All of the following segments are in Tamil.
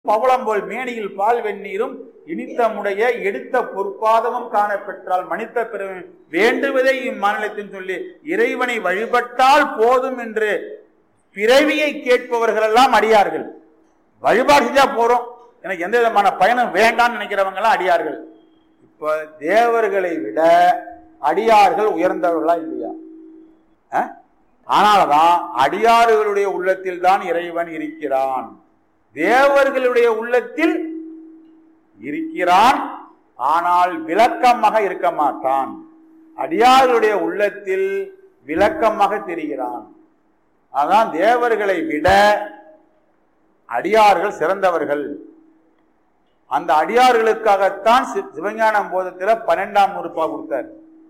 பவளம் போல் மேனியில் பால் வெந்நீரும் இனித்தமுடைய எடுத்த பொற்பாதமும் காண பெற்றால் மனித பிறவி வேண்டுவதை இம்மாநிலத்தில் சொல்லி இறைவனை வழிபட்டால் போதும் என்று பிறவியை கேட்பவர்கள் எல்லாம் அடியார்கள் வழிபாடு செஞ்சா போறோம் எனக்கு எந்த விதமான பயனும் வேண்டாம்னு நினைக்கிறவங்க எல்லாம் அடியார்கள் இப்ப தேவர்களை விட அடியார்கள் உயர்ந்தவர்களா இல்லையா அஹ்? ஆனால்தான் அடியார்களுடைய உள்ளத்தில் தான் இறைவன் இருக்கிறான் தேவர்களுடைய உள்ளத்தில் இருக்கிறான் ஆனால் விளக்கமாக இருக்க மாட்டான் அடியார்களுடைய உள்ளத்தில் விளக்கமாக தெரிகிறான் அதான் தேவர்களை விட அடியார்கள் சிறந்தவர்கள் அந்த அடியார்களுக்காகத்தான் சி- சிவஞானம் போதத்துல பன்னெண்டாம் நூறுபா கொடுத்தார்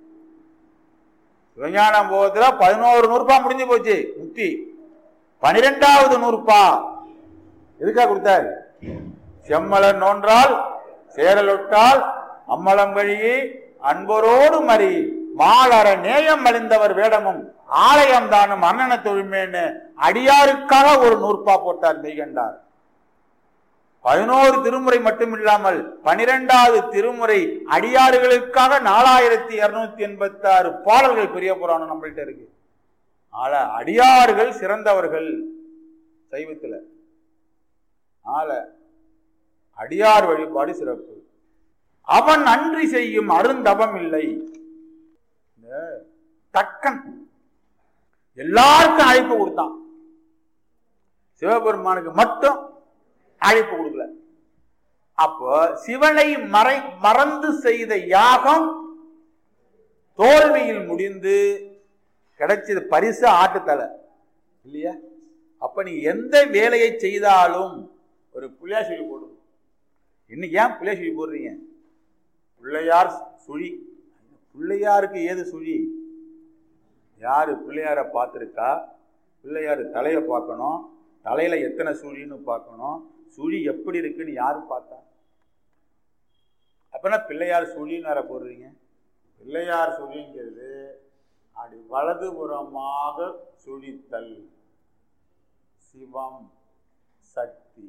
சிவஞானம் போதத்துல பதினோரு நூறுபா முடிஞ்சு போச்சு முக்தி பனிரெண்டாவது நூறுபா எதுக்காக கொடுத்தார் செம்மலர் நோன்றால் சேரலொட்டால் அம்மலம் வழியே அன்பரோடு மறி மாலர நேயம் அழிந்தவர் வேடமும் ஆலயம் தானும் அண்ணன தொழுமேன்னு அடியாருக்காக ஒரு நூற்பா போட்டார் மெய்கண்டார் பதினோரு திருமுறை மட்டும் இல்லாமல் பனிரெண்டாவது திருமுறை அடியார்களுக்காக நாலாயிரத்தி இருநூத்தி எண்பத்தி ஆறு பாடல்கள் பெரிய புராணம் நம்மள்ட்ட இருக்கு ஆள அடியார்கள் சிறந்தவர்கள் சைவத்துல ஆள அடியார் வழிபாடு சிறப்பு அவன் அன்றி செய்யும் அருந்தவம் இல்லை இந்த தக்கன் எல்லாருக்கும் அழைப்பு கொடுத்தான் சிவபெருமானுக்கு மட்டும் அழைப்பு கொடுக்கல அப்போ சிவனை மறை மறந்து செய்த யாகம் தோல்வியில் முடிந்து கிடைச்சது பரிசு ஆட்டுத்தலை இல்லையா அப்ப நீ எந்த வேலையை செய்தாலும் ஒரு புள்ளையார் சொல்லி போடும் இன்னைக்கு ஏன் பிள்ளையார் சொல்லி போடுறீங்க பிள்ளையார் சுழி பிள்ளையாருக்கு ஏது சுழி யாரு பிள்ளையாரை பார்த்துருக்கா பிள்ளையார் தலையை பார்க்கணும் தலையில எத்தனை சுழின்னு பார்க்கணும் சுழி எப்படி இருக்குன்னு யாரு பார்த்தா அப்பனா பிள்ளையார் சுழின்னு வேற போடுறீங்க பிள்ளையார் சுழிங்கிறது அப்படி வலதுபுறமாக சுழித்தல் சிவம் சக்தி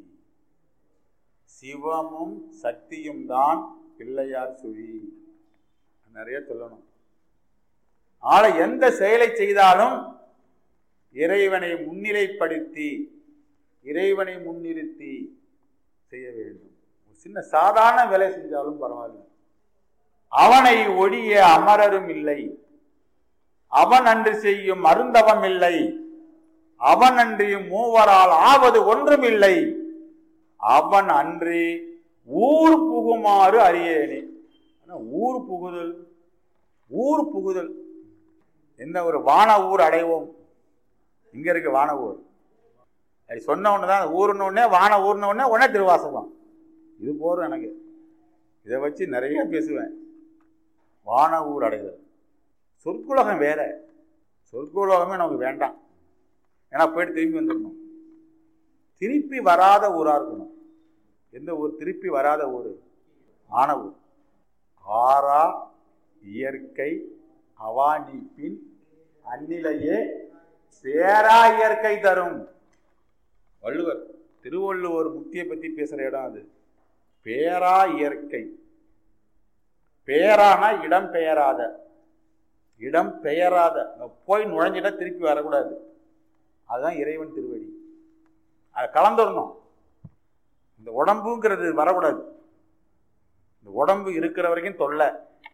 சிவமும் சக்தியும் தான் பிள்ளையார் சுழி நிறைய சொல்லணும் ஆள எந்த செயலை செய்தாலும் இறைவனை முன்னிலைப்படுத்தி இறைவனை முன்னிறுத்தி செய்ய வேண்டும் ஒரு சின்ன சாதாரண வேலை செஞ்சாலும் பரவாயில்லை அவனை ஒழிய அமரரும் இல்லை அவன் அன்று செய்யும் அருந்தவம் இல்லை அவன் அன்றி மூவரால் ஆவது ஒன்றும் இல்லை அவன் அன்றி ஊர் புகுமாறு அறியேனே ஆனா ஊர் புகுதல் ஊர் புகுதல் என்ன ஒரு வான ஊர் அடைவோம் இங்க இருக்கு வான ஊர் அது சொன்ன உடனே தான் ஊருன்னு உடனே வான ஊர்ன உடனே உடனே திருவாசகம் இது போதும் எனக்கு இதை வச்சு நிறைய பேசுவேன் வான ஊர் அடைதல் சொற்குலகம் வேற சொற்குலகமே நமக்கு வேண்டாம் ஏன்னா போயிட்டு திரும்பி வந்துடணும் திருப்பி வராத ஊரா இருக்கணும் எந்த ஊர் திருப்பி வராத ஊர் ஆன ஊர் ஆறா இயற்கை அவானிப்பின் அந்நிலையே பேரா இயற்கை தரும் வள்ளுவர் திருவள்ளுவர் முக்தியை பத்தி பேசுற இடம் அது பேரா இயற்கை பேரானா இடம் பெயராத இடம் பெயராத போய் நுழைஞ்சிட்டா திருப்பி வரக்கூடாது அதுதான் இறைவன் திருவடி அதை கலந்துடணும் இந்த உடம்புங்கிறது வரக்கூடாது இந்த உடம்பு இருக்கிற வரைக்கும் தொல்லை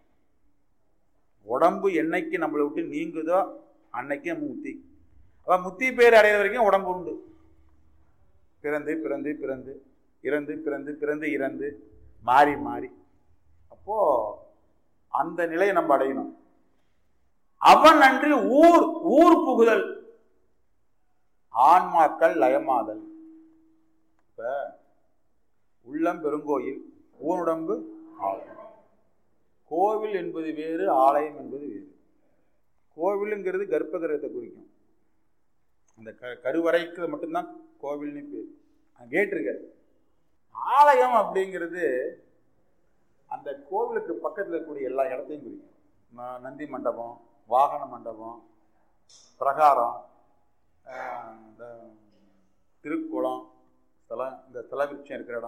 உடம்பு என்னைக்கு நம்மளை விட்டு நீங்குதோ அன்னைக்கு நம்ம முத்தி அப்ப முத்தி பேர் அடையிற வரைக்கும் உடம்பு உண்டு பிறந்து பிறந்து பிறந்து இறந்து பிறந்து பிறந்து இறந்து மாறி மாறி அப்போ அந்த நிலையை நம்ம அடையணும் அவன் அன்று ஊர் ஊர் புகுதல் ஆன்மாக்கள் லயமாதல் இப்ப உள்ளம் பெருங்கோயில் ஊனுடம்பு ஆலயம் கோவில் என்பது வேறு ஆலயம் என்பது வேறு கோவிலுங்கிறது கர்ப்பகிரகத்தை குறிக்கும் அந்த க கருவறைக்கு மட்டும்தான் கோவில்னு பேர் நான் கேட்டிருக்கேன் ஆலயம் அப்படிங்கிறது அந்த கோவிலுக்கு பக்கத்தில் இருக்கக்கூடிய எல்லா இடத்தையும் குறிக்கும் ந- நந்தி மண்டபம் வாகன மண்டபம் பிரகாரம் ஆஹ், இந்த திருக்குளம் ஸ்தலம் இந்த ஸ்தல விருட்சம் இருக்கிற இடம்